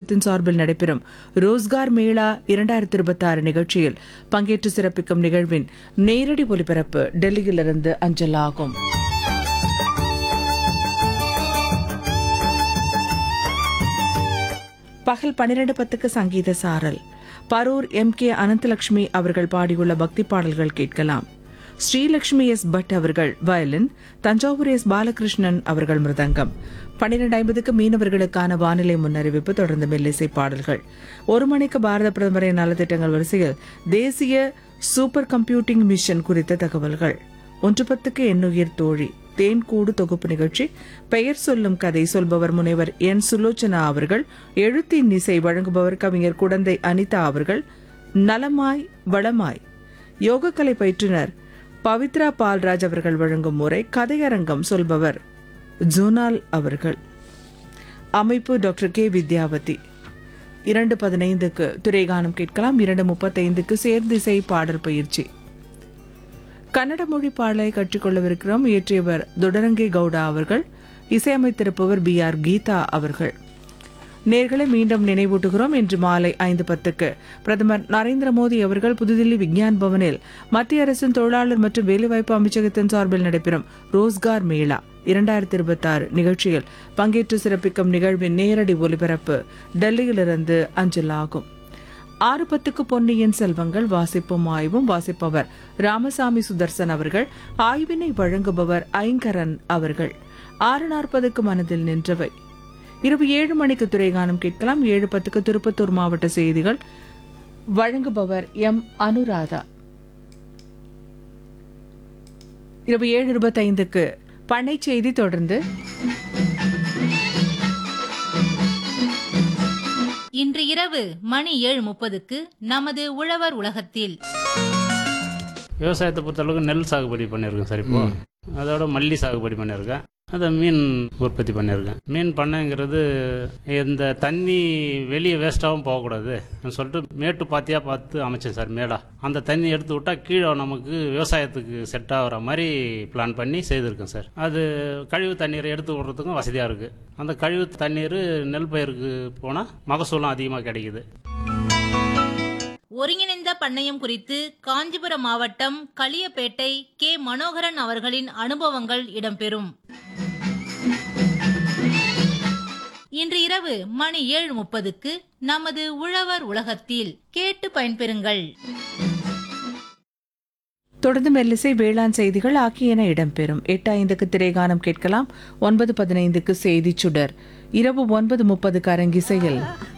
அமைச்சகத்தின் சார்பில் நடைபெறும் ரோஸ்கார் மேளா இரண்டாயிரத்தி இருபத்தி ஆறு நிகழ்ச்சியில் பங்கேற்று சிறப்பிக்கும் நிகழ்வின் நேரடி ஒலிபரப்பு டெல்லியிலிருந்து அஞ்சலாகும் பகல் பன்னிரண்டு பத்துக்கு சங்கீத சாரல் பரூர் எம் கே அனந்தலட்சுமி அவர்கள் பாடியுள்ள பக்தி பாடல்கள் கேட்கலாம் ஸ்ரீலட்சுமி எஸ் பட் அவர்கள் வயலின் தஞ்சாவூர் எஸ் பாலகிருஷ்ணன் அவர்கள் மிருதங்கம் பன்னிரண்டு ஐம்பதுக்கு மீனவர்களுக்கான வானிலை முன்னறிவிப்பு தொடர்ந்து மெல்லிசை பாடல்கள் ஒரு மணிக்கு பாரத பிரதமரின் நலத்திட்டங்கள் வரிசையில் தேசிய சூப்பர் கம்ப்யூட்டிங் மிஷன் குறித்த தகவல்கள் ஒன்று பத்துக்கு எண்ணுயிர் தோழி தேன் கூடு தொகுப்பு நிகழ்ச்சி பெயர் சொல்லும் கதை சொல்பவர் முனைவர் என் சுலோச்சனா அவர்கள் எழுத்தின் இசை வழங்குபவர் கவிஞர் குடந்தை அனிதா அவர்கள் நலமாய் வளமாய் யோகக்கலை பயிற்றுனர் பவித்ரா பால்ராஜ் அவர்கள் வழங்கும் முறை கதையரங்கம் சொல்பவர் ஜோனால் அவர்கள் அமைப்பு டாக்டர் கே வித்யாவதி இரண்டு பதினைந்துக்கு துறைகானம் கேட்கலாம் இரண்டு முப்பத்தைந்துக்கு சேர்ந்திசை பாடல் பயிற்சி கன்னட மொழி பாடலை கற்றுக்கொள்ளவிருக்கிறோம் இயற்றியவர் தொடரங்கை கவுடா அவர்கள் இசையமைத்திருப்பவர் பி ஆர் கீதா அவர்கள் நேர்களை மீண்டும் நினைவூட்டுகிறோம் இன்று மாலை ஐந்து பத்துக்கு பிரதமர் நரேந்திர மோடி அவர்கள் புதுதில்லி விக்ஞான் பவனில் மத்திய அரசின் தொழிலாளர் மற்றும் வேலைவாய்ப்பு அமைச்சகத்தின் சார்பில் நடைபெறும் ரோஸ்கார் மேளா இரண்டாயிரத்தி இருபத்தி ஆறு நிகழ்ச்சியில் பங்கேற்று சிறப்பிக்கும் நிகழ்வின் நேரடி ஒலிபரப்பு டெல்லியிலிருந்து அஞ்சலாகும் ஆறு பத்துக்கு பொன்னியின் செல்வங்கள் வாசிப்பும் ஆய்வும் வாசிப்பவர் ராமசாமி சுதர்சன் அவர்கள் ஆய்வினை வழங்குபவர் ஐங்கரன் அவர்கள் ஆறு நாற்பதுக்கு மனதில் நின்றவை இரவு ஏழு மணிக்கு துறைகானம் கேட்கலாம் ஏழு பத்துக்கு திருப்பத்தூர் மாவட்ட செய்திகள் வழங்குபவர் எம் அனுராதா இரவு ஏழு இருபத்தைந்துக்கு பண்ணை செய்தி தொடர்ந்து இன்று இரவு மணி ஏழு முப்பதுக்கு நமது உழவர் உலகத்தில் விவசாயத்தை பொறுத்தளவுக்கு நெல் சாகுபடி பண்ணியிருக்கேன் சார் இப்போ அதோட மல்லி சாகுபடி பண்ணியிருக்கேன் அதை மீன் உற்பத்தி பண்ணியிருக்கேன் மீன் பண்ணைங்கிறது இந்த தண்ணி வெளியே வேஸ்ட்டாகவும் போகக்கூடாது சொல்லிட்டு மேட்டு பாத்தியாக பார்த்து அமைச்சேன் சார் மேடா அந்த தண்ணி எடுத்து விட்டால் கீழே நமக்கு விவசாயத்துக்கு செட் ஆகிற மாதிரி பிளான் பண்ணி செய்திருக்கேன் சார் அது கழிவு தண்ணீரை எடுத்து விடுறதுக்கும் வசதியாக இருக்குது அந்த கழிவு தண்ணீர் நெல் பயிருக்கு போனால் மகசூலும் அதிகமாக கிடைக்குது ஒருங்கிணைந்த பண்ணையம் குறித்து காஞ்சிபுரம் மாவட்டம் களியப்பேட்டை கே மனோகரன் அவர்களின் அனுபவங்கள் இடம்பெறும் இன்று இரவு மணி ஏழு முப்பதுக்கு நமது உழவர் உலகத்தில் கேட்டு பயன்பெறுங்கள் தொடர்ந்து மெல்லிசை வேளாண் செய்திகள் ஆகியன இடம்பெறும் எட்டு ஐந்துக்கு திரைகானம் கேட்கலாம் ஒன்பது பதினைந்துக்கு செய்திச் சுடர் இரவு ஒன்பது முப்பதுக்கு அரங்கிசையில்